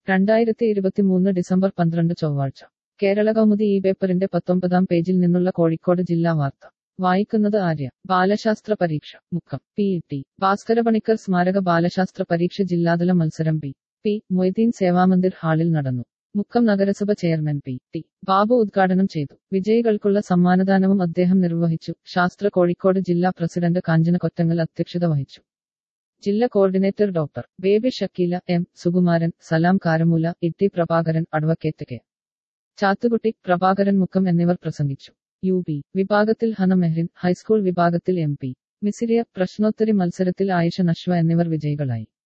രണ്ടായിരത്തി ഇരുപത്തിമൂന്ന് ഡിസംബർ പന്ത്രണ്ട് ചൊവ്വാഴ്ച കേരള കൗമുദി ഈ പേപ്പറിന്റെ പത്തൊമ്പതാം പേജിൽ നിന്നുള്ള കോഴിക്കോട് ജില്ലാ വാർത്ത വായിക്കുന്നത് ആര്യ ബാലശാസ്ത്ര പരീക്ഷ Mukkam P E T Bhaskara Panicker സ്മാരക ബാലശാസ്ത്ര പരീക്ഷ ജില്ലാതല മത്സരം പി പി മൊയ്തീൻ സേവാമന്ദിർ ഹാളിൽ നടന്നു മുക്കം നഗരസഭ ചെയർമാൻ പി ടി ബാബു ഉദ്ഘാടനം ചെയ്തു വിജയികൾക്കുള്ള സമ്മാനദാനവും അദ്ദേഹം നിർവഹിച്ചു ശാസ്ത്ര കോഴിക്കോട് ജില്ലാ പ്രസിഡന്റ് കാഞ്ചന കൊറ്റങ്ങൽ അധ്യക്ഷത വഹിച്ചു ജില്ലാ coordinator doctor Baby Shakeela M Sukumaran Salam Karamoola Itty Prabhakaran advocate K Chathukutty Prabhakaran Mukkam എന്നിവർ പ്രസംഗിച്ചു യു പി വിഭാഗത്തിൽ ഹന മെഹ്റിൻ ഹൈസ്കൂൾ വിഭാഗത്തിൽ എം പി മിസിരിയ പ്രശ്നോത്തരി മത്സരത്തിൽ ആയിഷ നഷ്വ എന്നിവർ വിജയികളായി